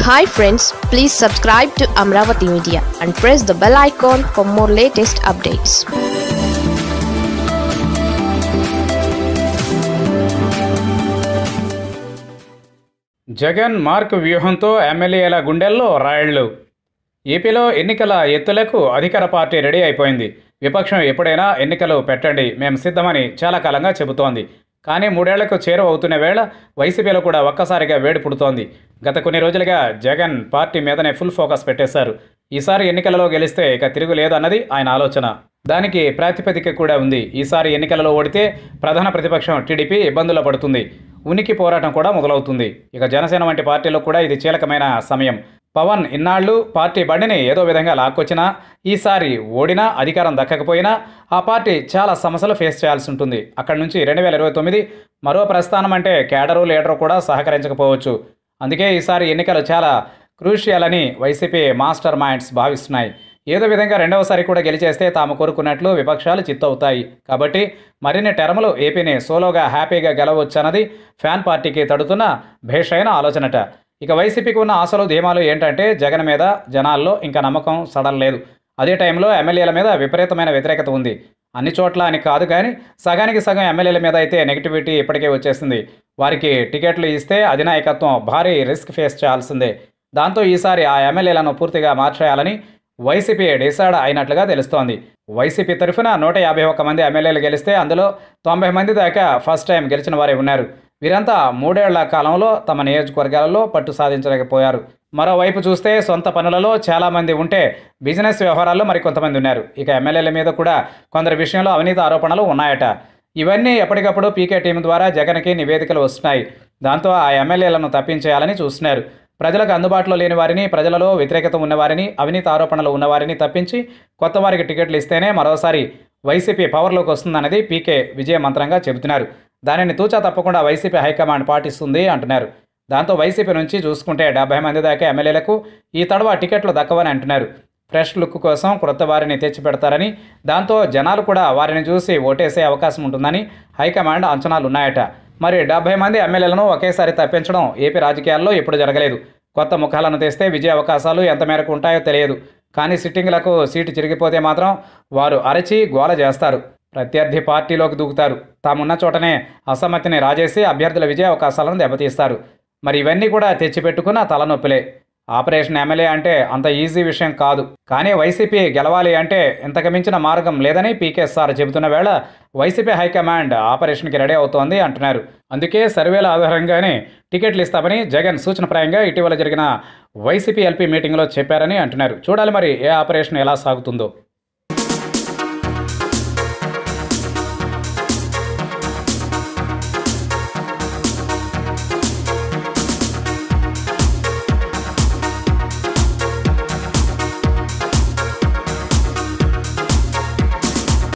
hi friends please subscribe to Amaravati media and press the bell icon for more latest updates Jagan mark వ్యూహంతో ఎమ్మెల్యేల గుండెల్లో రాళ్లు ఏపీలో ఎన్నికల ఎత్తులకు అధికార పార్టీ రెడీ అయిపోయింది విపక్షం ఎప్పుడైనా ఎన్నికలు పెట్టండి మేము సిద్ధమని చాలా కాలంగా చెబుతోంది కానీ మూడేళ్లకు చేరువ అవుతున్న వేళ వైసీపీలో కూడా ఒక్కసారిగా వేడి పుడుతోంది గత కొన్ని రోజులుగా జగన్ పార్టీ మీదనే ఫుల్ ఫోకస్ పెట్టేశారు ఈసారి ఎన్నికలలో గెలిస్తే ఇక తిరుగులేదన్నది ఆయన ఆలోచన దానికి ప్రాతిపదిక కూడా ఉంది ఈసారి ఎన్నికలలో ఓడితే ప్రధాన ప్రతిపక్షం టీడీపీ ఇబ్బందుల్లో పడుతుంది ఉనికి పోరాటం కూడా మొదలవుతుంది ఇక జనసేన వంటి పార్టీలో కూడా ఇది కీలకమైన సమయం పవన్ ఇన్నాళ్లు పార్టీ బండిని ఏదో విధంగా లాక్కొచ్చినా ఈసారి ఓడినా అధికారం దక్కకపోయినా ఆ పార్టీ చాలా సమస్యలు ఫేస్ చేయాల్సి ఉంటుంది అక్కడి నుంచి రెండు వేల ఇరవై తొమ్మిది మరో ప్రస్థానం అంటే కేడరు లీడరు కూడా సహకరించకపోవచ్చు అందుకే ఈసారి ఎన్నికలు చాలా క్రూషియల్ అని వైసీపీ మాస్టర్ మైండ్స్ భావిస్తున్నాయి ఏదో విధంగా రెండవసారి కూడా గెలిచేస్తే తాము కోరుకున్నట్లు విపక్షాలు చిత్తవుతాయి కాబట్టి మరిన్ని టెర్ములు ఏపీని సోలోగా హ్యాపీగా గెలవచ్చన్నది ఫ్యాన్ పార్టీకి తడుతున్న భేషైన ఆలోచనట ఇక వైసీపీకి ఉన్న ఆశలు ధీమాలు ఏంటంటే జగన్ మీద జనాల్లో ఇంకా నమ్మకం సడలేదు అదే టైంలో ఎమ్మెల్యేల మీద విపరీతమైన వ్యతిరేకత ఉంది అన్ని చోట్ల అని కాదు కానీ సగానికి సగం ఎమ్మెల్యేల మీద అయితే నెగిటివిటీ ఇప్పటికే వచ్చేసింది వారికి టికెట్లు ఇస్తే అధినాయకత్వం భారీ రిస్క్ ఫేస్ చేయాల్సిందే దాంతో ఈసారి ఆ ఎమ్మెల్యేలను పూర్తిగా మార్చేయాలని వైసీపీ డిసైడ్ అయినట్లుగా తెలుస్తోంది వైసీపీ తరఫున నూట యాభై ఒక్క మంది ఎమ్మెల్యేలు గెలిస్తే అందులో తొంభై మంది దాకా ఫస్ట్ టైం గెలిచిన వారే ఉన్నారు వీరంతా మూడేళ్ల కాలంలో తమ నియోజకవర్గాలలో పట్టు సాధించలేకపోయారు మరోవైపు చూస్తే సొంత పనులలో చాలామంది ఉంటే బిజినెస్ వ్యవహారాల్లో మరికొంతమంది ఉన్నారు ఇక ఎమ్మెల్యేల మీద కూడా కొందరి విషయంలో అవినీతి ఆరోపణలు ఉన్నాయట ఇవన్నీ ఎప్పటికప్పుడు పీకే టీం ద్వారా జగన్కి నివేదికలు వస్తున్నాయి దాంతో ఆ ఎమ్మెల్యేలను తప్పించేయాలని చూస్తున్నారు ప్రజలకు అందుబాటులో లేని వారిని ప్రజలలో వ్యతిరేకత ఉన్నవారిని అవినీతి ఆరోపణలు ఉన్నవారిని తప్పించి కొత్త వారికి టికెట్లు ఇస్తేనే మరోసారి వైసీపీ పవర్లోకి వస్తుందన్నది పీకే విజయ మంత్రంగా చెబుతున్నారు దానిని తూచా తప్పకుండా వైసీపీ హైకమాండ్ పాటిస్తుంది అంటున్నారు దాంతో వైసీపీ నుంచి చూసుకుంటే డెబ్బై మంది దాకా ఎమ్మెల్యేలకు ఈ తడవ టికెట్లు దక్కవని అంటున్నారు ఫ్రెష్ లుక్ కోసం క్రొత్త వారిని తెచ్చిపెడతారని దాంతో జనాలు కూడా వారిని చూసి ఓటేసే అవకాశం ఉంటుందని హైకమాండ్ అంచనాలు ఉన్నాయట మరి డెబ్బై మంది ఎమ్మెల్యేలను ఒకేసారి తప్పించడం ఏపీ రాజకీయాల్లో ఎప్పుడు జరగలేదు కొత్త ముఖాలను తెస్తే విజయ అవకాశాలు ఎంత మేరకు ఉంటాయో తెలియదు కానీ సిట్టింగ్లకు సీటు చిరిగిపోతే మాత్రం వారు అరచి గోల చేస్తారు ప్రత్యర్థి పార్టీలోకి దూకుతారు తామున్న చోటనే అసమ్మతిని రాజేసి అభ్యర్థుల విజయ అవకాశాలను దెబ్బతీస్తారు మరి ఇవన్నీ కూడా తెచ్చిపెట్టుకున్న తలనొప్పిలే ఆపరేషన్ ఎమ్మెల్యే అంటే అంత ఈజీ విషయం కాదు కానీ వైసీపీ గెలవాలి అంటే ఇంతకు మించిన మార్గం లేదని పీకే సార్ చెబుతున్న వేళ వైసీపీ హైకమాండ్ ఆపరేషన్కి రెడీ అవుతోంది అంటున్నారు అందుకే సర్వేల ఆధారంగానే టికెట్లు ఇస్తామని జగన్ సూచనప్రాయంగా ఇటీవల జరిగిన వైసీపీ ఎల్పీ మీటింగ్లో చెప్పారని అంటున్నారు చూడాలి మరి ఏ ఆపరేషన్ ఎలా సాగుతుందో